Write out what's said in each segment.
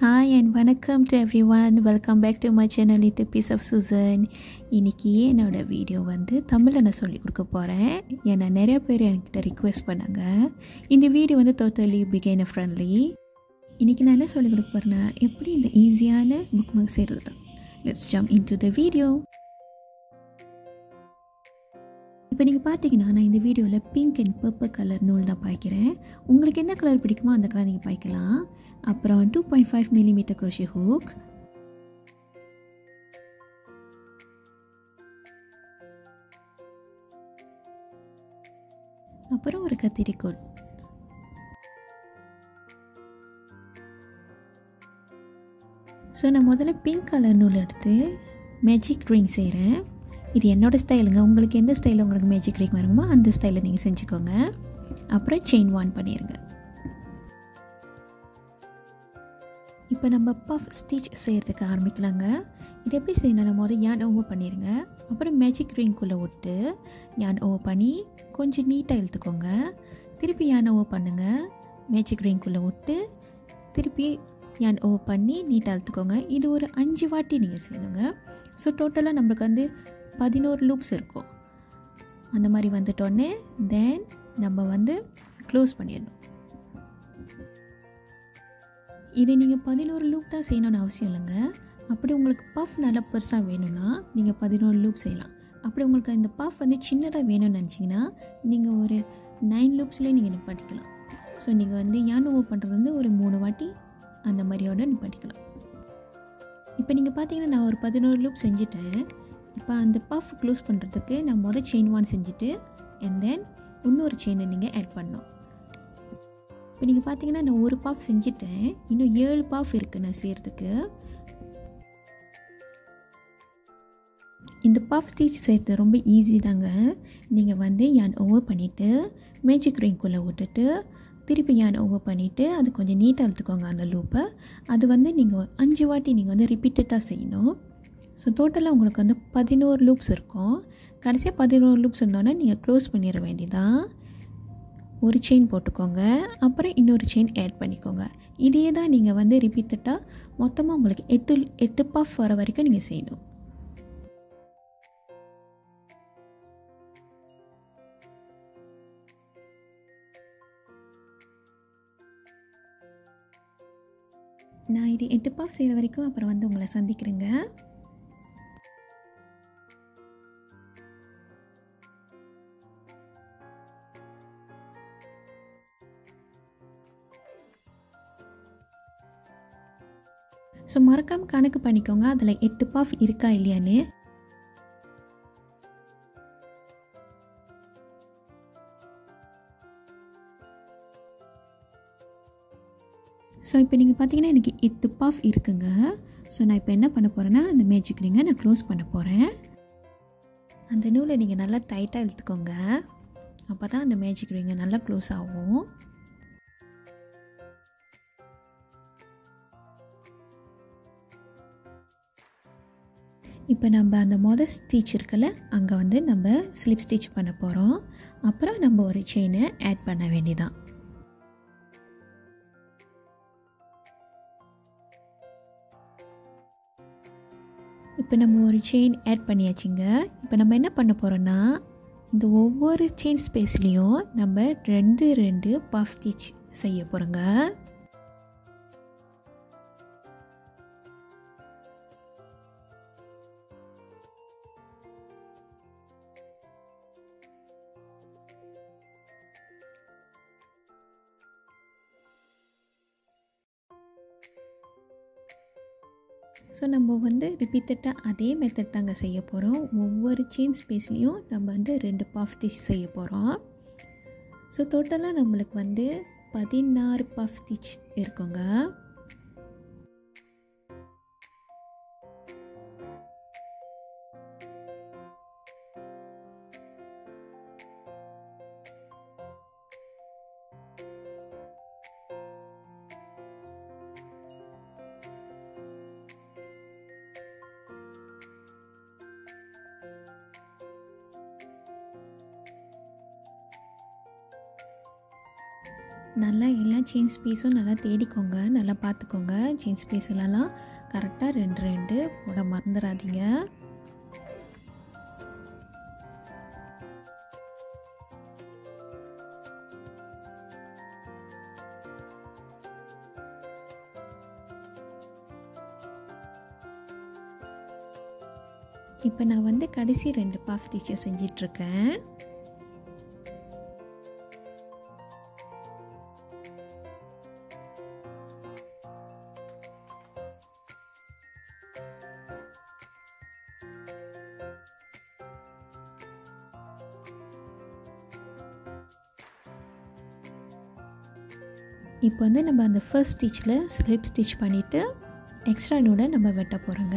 hi and வணக்கம் to everyone welcome back to my channel little piece of Susan இன்றைக்கி என்னோட video வந்து தமிழில் நான் சொல்லிக் கொடுக்க போகிறேன் ஏன்னா நிறைய பேர் என்கிட்ட ரிக்வெஸ்ட் பண்ணாங்க இந்த வீடியோ வந்து டோட்டலி பிகைனர் ஃப்ரெண்ட்லி இன்றைக்கி நான் என்ன சொல்லிக் கொடுக்க போகிறேன்னா எப்படி இந்த ஈஸியான புக் மார்க் செய்கிறது தான் let's jump into the video இப்போ நீங்கள் பார்த்தீங்கன்னா நான் இந்த வீடியோவில் பிங்க் அண்ட் பர்பிள் கலர் நூல் தான் பாய்க்கிறேன் உங்களுக்கு என்ன கலர் பிடிக்குமோ அந்த கலர் நீங்கள் பாய்க்கலாம் அப்புறம் two point five millimetre crochet hook அப்புறம் ஒரு கத்திரிக்கோள் ஸோ நான் முதல்ல பிங்க் கலர் நூல் எடுத்து மேஜிக் ரிங் செய்கிறேன் இது என்னோடய ஸ்டைலுங்க உங்களுக்கு எந்த ஸ்டைலில் உங்களுக்கு மேஜிக் ரிங் வருமோ அந்த ஸ்டைலில் நீங்கள் செஞ்சுக்கோங்க அப்புறம் செயின் வான் பண்ணிடுங்க இப்போ நம்ம பஃப் ஸ்டிச் செய்கிறதுக்கு ஆரம்பிக்கலாங்க இது எப்படி செய்யணும் நம்ம முதல் யான் ஓவர் பண்ணிடுங்க அப்புறம் மேஜிக் ரிங்குள்ளே விட்டு யான் ஓவர் பண்ணி கொஞ்சம் நீட்டாக இழுத்துக்கோங்க திருப்பி யான் ஓவர் பண்ணுங்கள் மேஜிக் ரிங்குள்ளே விட்டு திருப்பி யான் ஓவர் பண்ணி நீட்டாக இழுத்துக்கோங்க இது ஒரு அஞ்சு வாட்டி நீங்கள் செய்யணுங்க ஸோ டோட்டலாக நம்மளுக்கு வந்து பதினோரு லூப்ஸ் இருக்கும் அந்த மாதிரி வந்துட்டோடனே தென் நம்ம வந்து க்ளோஸ் பண்ணிடணும் இது நீங்கள் பதினோரு லூப் தான் செய்யணும்னு அவசியம் இல்லைங்க அப்படி உங்களுக்கு பஃப் நல்லா பெருசாக வேணும்னா நீங்கள் பதினோரு லூப் செய்யலாம் அப்படி உங்களுக்கு இந்த பஃப் வந்து சின்னதாக வேணும்னு நினச்சிங்கன்னா நீங்கள் ஒரு நைன் லூப்ஸ்லேயே நீங்கள் நிப்பாட்டிக்கலாம் ஸோ நீங்கள் வந்து யான் ஓவர் பண்ணுறது வந்து ஒரு மூணு வாட்டி அந்த மாதிரியோட நிப்பாட்டிக்கலாம் இப்போ நீங்கள் பார்த்தீங்கன்னா நான் ஒரு பதினோரு லூப் செஞ்சுட்டேன் இப்போ அந்த பஃப் க்ளோஸ் பண்ணுறதுக்கு நான் மொதல் செயின் ஒன் செஞ்சுட்டு அண்ட் தென் இன்னொரு செயினை நீங்கள் ஆட் பண்ணணும் இப்போ நீங்கள் பார்த்தீங்கன்னா நான் ஒரு பாஃப் செஞ்சுட்டேன் இன்னும் ஏழு பாஃப் இருக்குது நான் செய்கிறதுக்கு இந்த பஃப் ஸ்டிச் செய்கிறது ரொம்ப ஈஸி தாங்க நீங்கள் வந்து யான் ஓவர் பண்ணிவிட்டு மேஜிக் ரிங்குள்ளே விட்டுட்டு திருப்பி யான் ஓவர் பண்ணிவிட்டு அது கொஞ்சம் நீட்டாக எடுத்துக்கோங்க அந்த லூப்பை அது வந்து நீங்கள் அஞ்சு வாட்டி நீங்கள் வந்து ரிப்பீட்டடாக செய்யணும் ஸோ டோட்டலாக உங்களுக்கு வந்து பதினோரு லூப்ஸ் இருக்கும் கடைசியாக பதினோரு லூப்ஸ் இருந்தோன்னே நீங்கள் க்ளோஸ் பண்ணிட வேண்டியதான் ஒரு செயின் போட்டுக்கோங்க அப்புறம் இன்னொரு செயின் ஆட் பண்ணிக்கோங்க இதே தான் நீங்கள் வந்து ரிப்பீட்டடாக மொத்தமாக உங்களுக்கு எட்டு எட்டு பஃப் வர வரைக்கும் நீங்கள் செய்யணும் நான் இது எட்டு பஃப் செய்கிற வரைக்கும் அப்புறம் வந்து உங்களை சந்திக்கிறேங்க ஸோ மறக்காமல் கணக்கு பண்ணிக்கோங்க அதில் எட்டு பாஃப் இருக்கா இல்லையான்னு ஸோ இப்போ நீங்கள் பார்த்தீங்கன்னா எனக்கு எட்டு பாஃப் இருக்குங்க ஸோ நான் இப்போ என்ன பண்ண போகிறேன்னா அந்த மேஜிக் ரிங்கை நான் க்ளோஸ் பண்ண போகிறேன் அந்த நூலை நீங்கள் நல்லா டைட்டாக இழுத்துக்கோங்க அப்போ தான் அந்த மேஜிக் ரிங்கை நல்லா க்ளோஸ் ஆகும் இப்போ நம்ம அந்த மொதல் ஸ்டிச் இருக்குல்ல அங்கே வந்து நம்ம ஸ்லிப் ஸ்டிச் பண்ண போகிறோம் அப்புறம் நம்ம ஒரு செயினை ஆட் பண்ண வேண்டியதான் இப்போ நம்ம ஒரு செயின் ஆட் பண்ணியாச்சுங்க இப்போ நம்ம என்ன பண்ண போகிறோன்னா இந்த ஒவ்வொரு செயின் ஸ்பேஸ்லேயும் நம்ம ரெண்டு ரெண்டு பஃப் ஸ்டிச் செய்ய போகிறோங்க ஸோ நம்ம வந்து ரிப்பீட்டடாக அதே மெத்தட் தாங்க செய்ய போகிறோம் ஒவ்வொரு செயின் ஸ்பேஸ்லேயும் நம்ம வந்து ரெண்டு பஃப் ஸ்டிச் செய்ய போகிறோம் ஸோ டோட்டலாக நம்மளுக்கு வந்து பதினாறு பஃப் ஸ்டிச் இருக்குங்க நல்லா எல்லா செயின் ஸ்பேஸும் நல்லா தேடிக்கோங்க நல்லா பார்த்துக்கோங்க செயின் ஸ்பேஸ் எல்லாம் கரெக்டாக ரெண்டு ரெண்டு போட மறந்துடாதீங்க இப்போ நான் வந்து கடைசி ரெண்டு பாஃப் ஸ்டிச்சை செஞ்சிட்ருக்கேன் இப்போ வந்து நம்ம அந்த ஃபர்ஸ்ட் ஸ்டிச்சில் ஸ்லிப் ஸ்டிச் பண்ணிவிட்டு எக்ஸ்ட்ரா நூடை நம்ம வெட்ட போகிறோங்க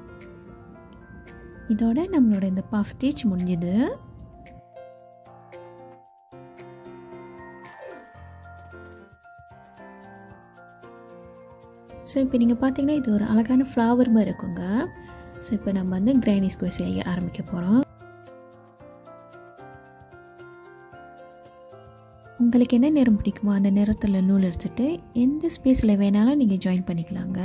இதோட நம்மளோட இந்த பஃப் ஸ்டிச் முடிஞ்சுது ஸோ இப்போ நீங்கள் பார்த்தீங்கன்னா இது ஒரு அழகான ஃப்ளவர் மாதிரி இருக்குங்க ஸோ இப்போ நம்ம வந்து கிரைனி ஸ்கொயர் செய்ய ஆரம்பிக்க போகிறோம் உங்களுக்கு என்ன நிறம் பிடிக்குமோ அந்த நிறத்தில் நூல் எடுத்துகிட்டு எந்த ஸ்பேஸில் வேணாலும் நீங்கள் ஜாயின் பண்ணிக்கலாங்க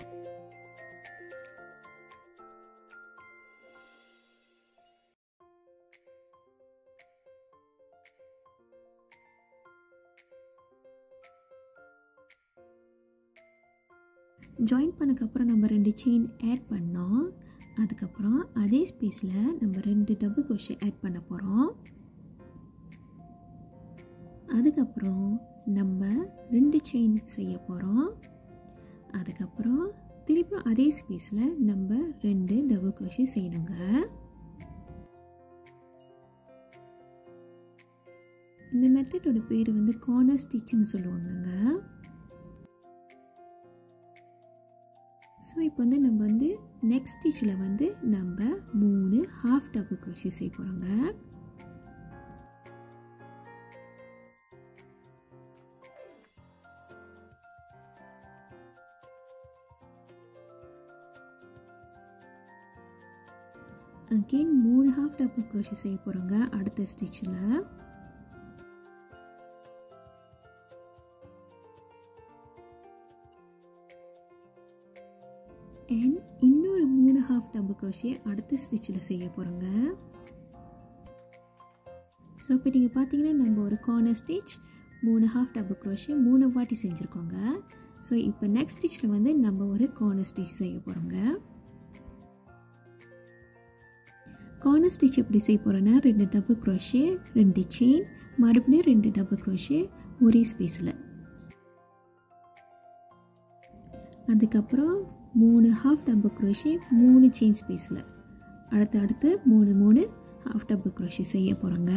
ஜாயின் பண்ணக்கப்புறம் நம்ம ரெண்டு செயின் ஆட் பண்ணோம் அதுக்கப்புறம் அதே ஸ்பேஸில் நம்ம ரெண்டு டபுள் க்ரோஷே ஆட் பண்ண போகிறோம் அதுக்கப்புறம் நம்ம ரெண்டு செயின் செய்ய போகிறோம் அதுக்கப்புறம் திருப்பி அதே ஸ்பேஸில் நம்ம ரெண்டு டபுள் க்ரோஷே செய்யணுங்க இந்த மெத்தடோட பேர் வந்து கார்னர் ஸ்டிச்சுன்னு சொல்லுவாங்கங்க ஸோ இப்போ வந்து நம்ம வந்து நெக்ஸ்ட் ஸ்டிச்சில் வந்து நம்ம மூணு ஹாஃப் டபுள் க்ரோஷே செய்ய போகிறோங்க அகெயின் மூணு ஹாஃப் டபுள் க்ரோஷே செய்ய போகிறோங்க அடுத்த ஸ்டிச்சில் அண்ட் இன்னொரு மூணு ஹாஃப் டபுள் க்ரோஷே அடுத்த ஸ்டிச்சில் செய்ய போகிறோங்க ஸோ இப்போ நீங்கள் பார்த்தீங்கன்னா நம்ம ஒரு கார்னர் ஸ்டிச் மூணு ஹாஃப் டபுள் க்ரோஷே மூணு வாட்டி செஞ்சுருக்கோங்க ஸோ இப்போ நெக்ஸ்ட் ஸ்டிச்சில் வந்து நம்ம ஒரு கார்னர் ஸ்டிச் செய்ய போகிறோங்க கார்னர் ஸ்டிச் எப்படி செய்ய போகிறோன்னா ரெண்டு டபுள் க்ரோஷே ரெண்டு செயின் மறுபடியும் ரெண்டு டபுள் க்ரோஷே ஒரே ஸ்பேஸில் அதுக்கப்புறம் மூணு ஹாஃப் டபுள் க்ரோஷே மூணு செயின் ஸ்பேஸில் அடுத்து அடுத்து மூணு மூணு ஹாஃப் டபுள் க்ரோஷே செய்ய போகிறோங்க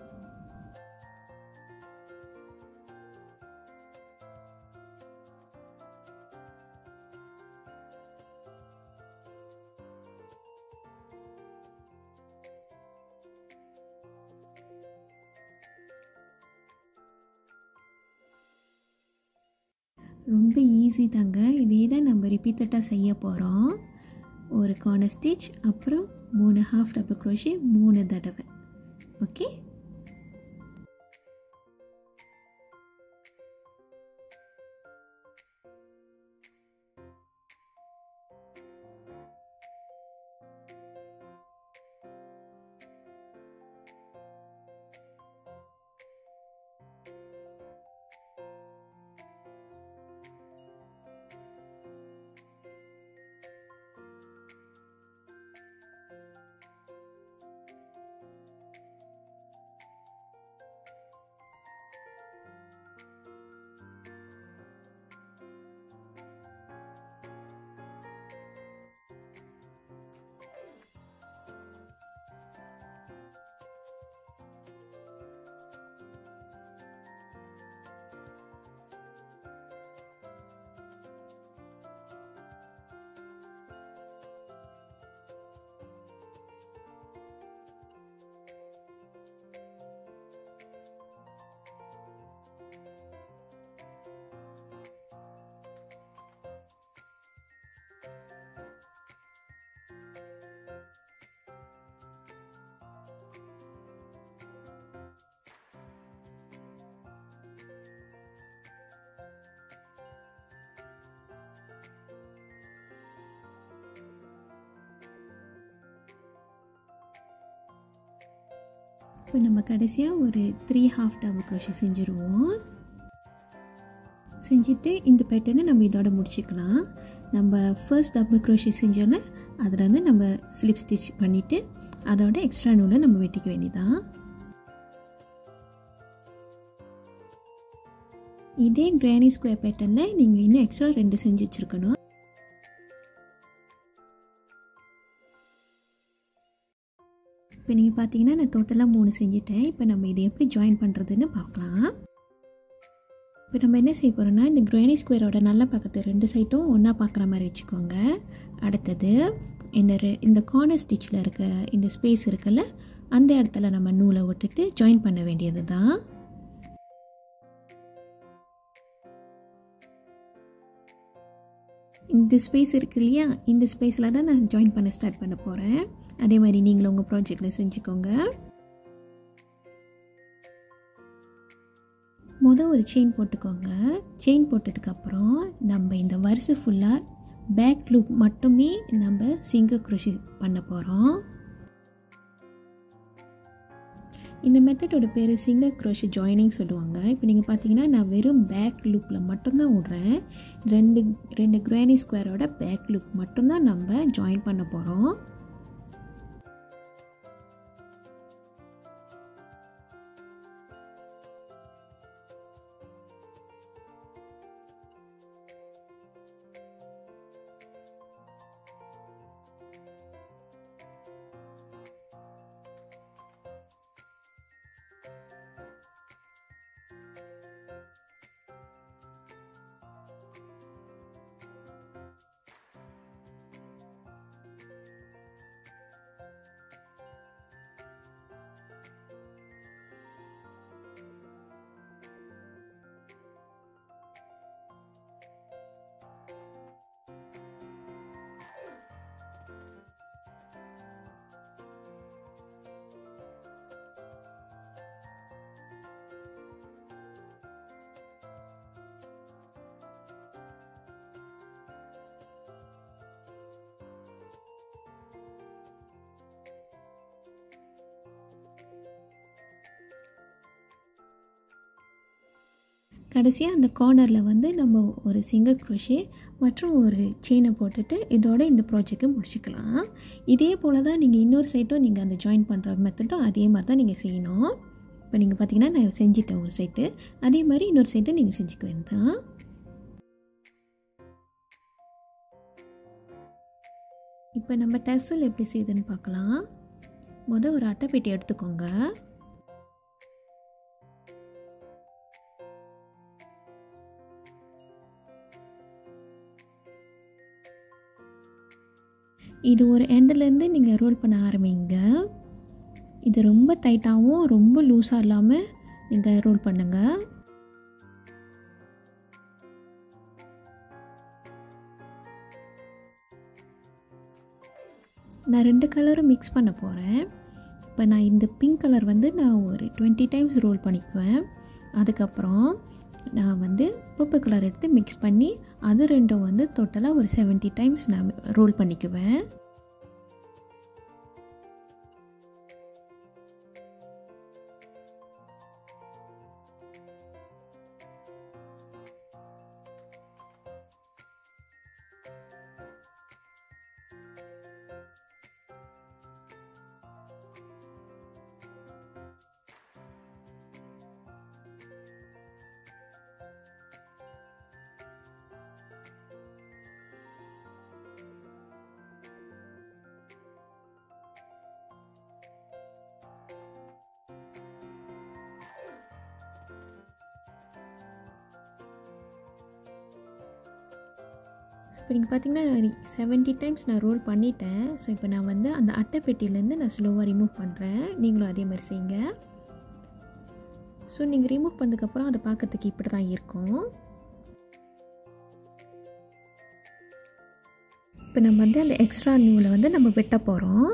ரொம்ப ஈஸி தாங்க இதே தான் நம்ம ரிப்பீட்டடாக செய்ய போகிறோம் ஒரு கார்னர் ஸ்டிச் அப்புறம் மூணு ஹாஃப் டபுள் க்ரோஷே மூணு தடவை ஓகே இப்போ நம்ம கடைசியாக ஒரு த்ரீ ஹாஃப் டபுள் க்ரோஷே செஞ்சுருவோம் செஞ்சுட்டு இந்த பேட்டர்னை நம்ம இதோட முடிச்சுக்கலாம் நம்ம ஃபர்ஸ்ட் டபுள் க்ரோஷே செஞ்சோன்னா அதில் வந்து நம்ம ஸ்லிப் ஸ்டிச் பண்ணிவிட்டு அதோட எக்ஸ்ட்ரா நூலை நம்ம வெட்டிக்க வேண்டியதான் இதே கிரானி ஸ்கொயர் பேட்டர்னில் நீங்கள் இன்னும் எக்ஸ்ட்ரா ரெண்டு செஞ்சு வச்சுருக்கணும் இப்போ நீங்கள் பார்த்தீங்கன்னா நான் டோட்டலாக மூணு செஞ்சுட்டேன் இப்போ நம்ம இதை எப்படி ஜாயின் பண்ணுறதுன்னு பார்க்கலாம் இப்போ நம்ம என்ன செய்ய போகிறோம்னா இந்த கிரானி ஸ்கொயரோட நல்ல பக்கத்து ரெண்டு சைட்டும் ஒன்றா பார்க்குற மாதிரி வச்சுக்கோங்க அடுத்தது இந்த ரெ இந்த கார்னர் ஸ்டிச்சில் இருக்க இந்த ஸ்பேஸ் இருக்குல்ல அந்த இடத்துல நம்ம நூலை விட்டுட்டு ஜாயின் பண்ண வேண்டியது தான் இந்த ஸ்பேஸ் இருக்கு இல்லையா இந்த ஸ்பேஸில் தான் நான் ஜாயின் பண்ண ஸ்டார்ட் பண்ண போகிறேன் அதே மாதிரி நீங்களும் உங்கள் ப்ராஜெக்டில் செஞ்சுக்கோங்க மொதல் ஒரு செயின் போட்டுக்கோங்க செயின் போட்டதுக்கப்புறம் நம்ம இந்த வரிசை ஃபுல்லாக பேக் லூப் மட்டுமே நம்ம சிங்க குருஷி பண்ண போகிறோம் இந்த மெத்தடோட பேர் சிங்க க்ரோஷி ஜாயினிங் சொல்லுவாங்க இப்போ நீங்கள் பார்த்தீங்கன்னா நான் வெறும் பேக் லூப்பில் மட்டும்தான் விட்றேன் ரெண்டு ரெண்டு கிரானி ஸ்கொயரோட பேக் லூப் மட்டும்தான் நம்ம ஜாயின் பண்ண போகிறோம் கடைசியாக அந்த கார்னரில் வந்து நம்ம ஒரு சிங்கிள் க்ரோஷே மற்றும் ஒரு செயினை போட்டுட்டு இதோட இந்த ப்ராஜெக்டை முடிச்சுக்கலாம் இதே போல் தான் நீங்கள் இன்னொரு சைட்டும் நீங்கள் அந்த ஜாயின் பண்ணுற மெத்தடும் அதே மாதிரி தான் நீங்கள் செய்யணும் இப்போ நீங்கள் பார்த்தீங்கன்னா நான் செஞ்சிட்டேன் ஒரு சைட்டு அதே மாதிரி இன்னொரு சைட்டும் நீங்கள் செஞ்சுக்க வேண்டாம் இப்போ நம்ம டெசல் எப்படி செய்யுதுன்னு பார்க்கலாம் மொதல் ஒரு அட்டைப்பெட்டி எடுத்துக்கோங்க இது ஒரு எண்ட்லேருந்து நீங்கள் ரோல் பண்ண ஆரம்பிங்க இது ரொம்ப டைட்டாகவும் ரொம்ப லூஸாக இல்லாமல் நீங்கள் ரோல் பண்ணுங்கள் நான் ரெண்டு கலரும் மிக்ஸ் பண்ண போகிறேன் இப்போ நான் இந்த பிங்க் கலர் வந்து நான் ஒரு டுவெண்ட்டி டைம்ஸ் ரோல் பண்ணிக்குவேன் அதுக்கப்புறம் நான் வந்து பர்பிள் கலர் எடுத்து மிக்ஸ் பண்ணி அது ரெண்டும் வந்து டோட்டலாக ஒரு செவன்ட்டி டைம்ஸ் நான் ரோல் பண்ணிக்குவேன் இப்போ நீங்கள் பார்த்தீங்கன்னா செவன்ட்டி டைம்ஸ் நான் ரோல் பண்ணிட்டேன் ஸோ இப்போ நான் வந்து அந்த அட்டை பெட்டியிலேருந்து நான் ஸ்லோவாக ரிமூவ் பண்ணுறேன் நீங்களும் அதே மாதிரி செய்யுங்க ஸோ நீங்கள் ரிமூவ் பண்ணதுக்கப்புறம் அதை பார்க்கறதுக்கு இப்படி தான் இருக்கும் இப்போ நம்ம வந்து அந்த எக்ஸ்ட்ரா நூலை வந்து நம்ம வெட்ட போகிறோம்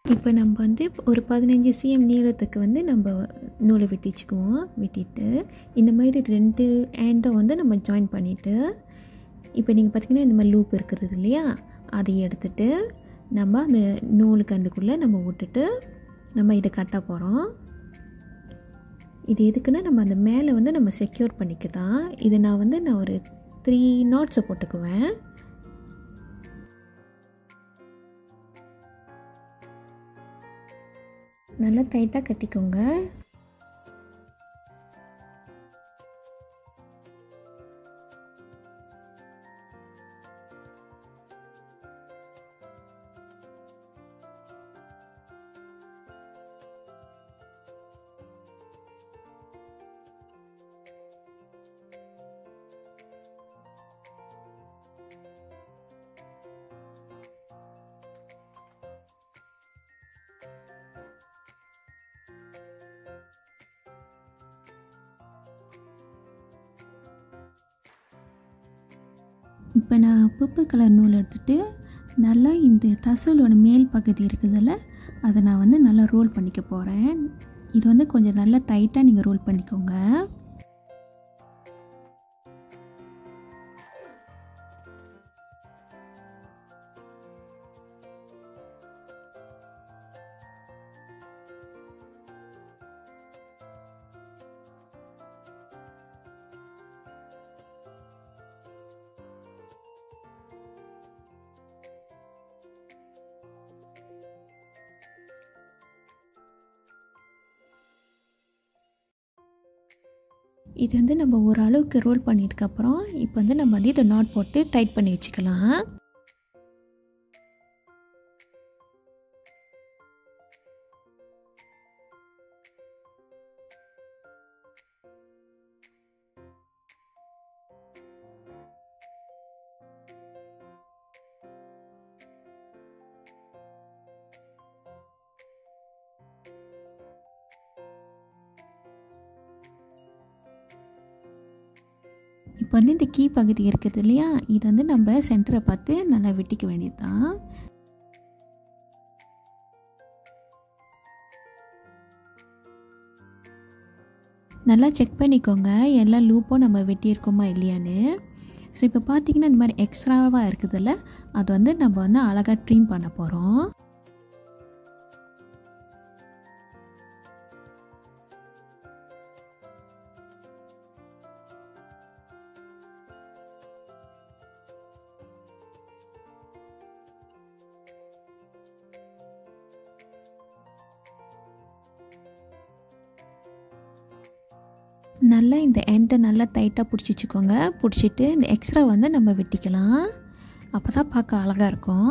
இப்போ நம்ம வந்து ஒரு பதினஞ்சு சிஎம் நீளத்துக்கு வந்து நம்ம நூலை வெட்டிச்சுக்குவோம் வெட்டிட்டு இந்த மாதிரி ரெண்டு ஹேண்டை வந்து நம்ம ஜாயின் பண்ணிவிட்டு இப்போ நீங்கள் பார்த்தீங்கன்னா இந்த மாதிரி லூப் இருக்கிறது இல்லையா அதை எடுத்துட்டு நம்ம அந்த நூல் கண்டுக்குள்ளே நம்ம விட்டுட்டு நம்ம இதை கட்ட போகிறோம் இது எதுக்குன்னா நம்ம அந்த மேலே வந்து நம்ம செக்யூர் பண்ணிக்க தான் இதை நான் வந்து நான் ஒரு த்ரீ நாட்ஸை போட்டுக்குவேன் நல்லா டைட்டாக கட்டிக்கோங்க இப்போ நான் பர்பிள் கலர் நூல் எடுத்துகிட்டு நல்லா இந்த தசலோட மேல் பகுதி இருக்குதுல்ல அதை நான் வந்து நல்லா ரோல் பண்ணிக்க போகிறேன் இது வந்து கொஞ்சம் நல்லா டைட்டாக நீங்கள் ரோல் பண்ணிக்கோங்க இது வந்து நம்ம ஓரளவுக்கு ரோல் பண்ணிட்டுக்கப்புறம் இப்போ வந்து நம்ம வந்து இதை நாட் போட்டு டைட் பண்ணி வச்சுக்கலாம் இப்போ வந்து இந்த கீ பகுதி இருக்குது இல்லையா இது வந்து நம்ம சென்டரை பார்த்து நல்லா வெட்டிக்க வேண்டியது தான் நல்லா செக் பண்ணிக்கோங்க எல்லா லூப்பும் நம்ம வெட்டியிருக்கோமா இல்லையான்னு ஸோ இப்போ பார்த்தீங்கன்னா இந்த மாதிரி எக்ஸ்ட்ராவாக இருக்குதுல்ல அது வந்து நம்ம வந்து அழகாக ட்ரீம் பண்ண போகிறோம் நல்லா இந்த எண்டை நல்லா டைட்டாக பிடிச்சி வச்சுக்கோங்க பிடிச்சிட்டு இந்த எக்ஸ்ட்ரா வந்து நம்ம வெட்டிக்கலாம் அப்போ தான் பார்க்க அழகாக இருக்கும்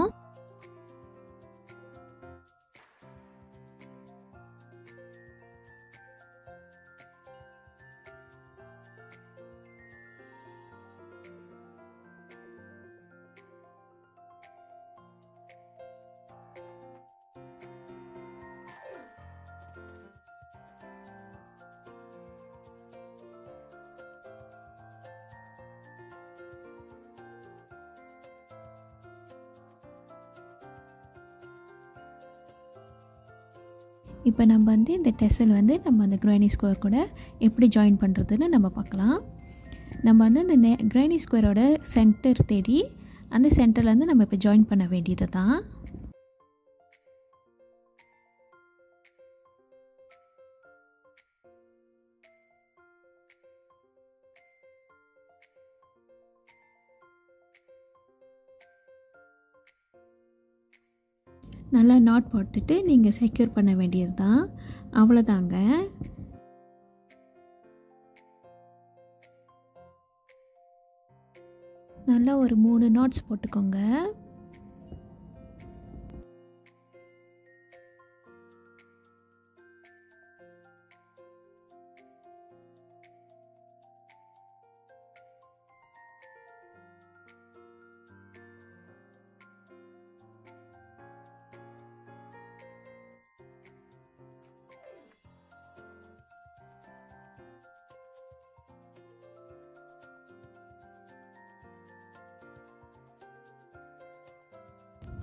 இப்போ நம்ம வந்து இந்த டெசல் வந்து நம்ம அந்த கிரானி ஸ்கொயர் கூட எப்படி ஜாயின் பண்ணுறதுன்னு நம்ம பார்க்கலாம் நம்ம வந்து அந்த நெ கிரானி ஸ்கொயரோட சென்டர் தேடி அந்த சென்டர்லேருந்து நம்ம இப்போ ஜாயின் பண்ண வேண்டியது தான் நல்லா நாட் போட்டுட்டு நீங்கள் செக்யூர் பண்ண வேண்டியது தான் அவ்வளோதாங்க நல்லா ஒரு மூணு நாட்ஸ் போட்டுக்கோங்க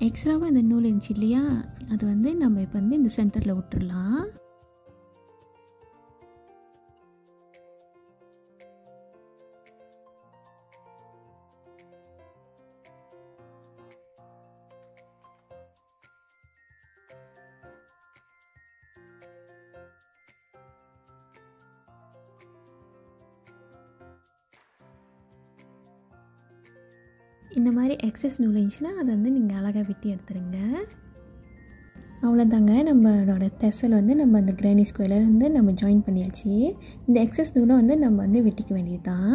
எக்ஸ்ட்ராவாக இந்த நூல் இருந்துச்சு இல்லையா அது வந்து நம்ம இப்போ வந்து இந்த சென்டரில் விட்டுறலாம் இந்த மாதிரி எக்ஸஸ் நூல் இருந்துச்சுன்னா அதை வந்து நீங்கள் அழகாக வெட்டி எடுத்துருங்க அவ்வளோதாங்க நம்மளோட தெசல் வந்து நம்ம அந்த கிரானி ஸ்கொயரில் வந்து நம்ம ஜாயின் பண்ணியாச்சு இந்த எக்ஸஸ் நூலை வந்து நம்ம வந்து வெட்டிக்க வேண்டியது தான்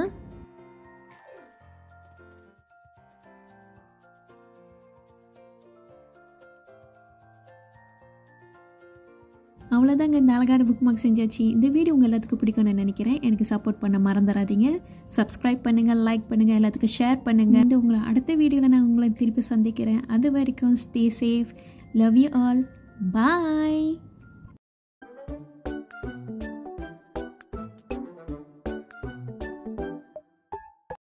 அவ்வளோதாங்க இந்த அழகான புக் மார்க் செஞ்சாச்சு இந்த வீடியோ உங்கள் எல்லாத்துக்கும் பிடிக்கும்னு நான் நினைக்கிறேன் எனக்கு சப்போர்ட் பண்ண மறந்துடாதீங்க சப்ஸ்கிரைப் பண்ணுங்கள் லைக் பண்ணுங்கள் எல்லாத்துக்கும் ஷேர் பண்ணுங்கள் இந்த உங்களை அடுத்த வீடியோவில் நான் உங்களை திருப்பி சந்திக்கிறேன் அது வரைக்கும் stay safe love you all bye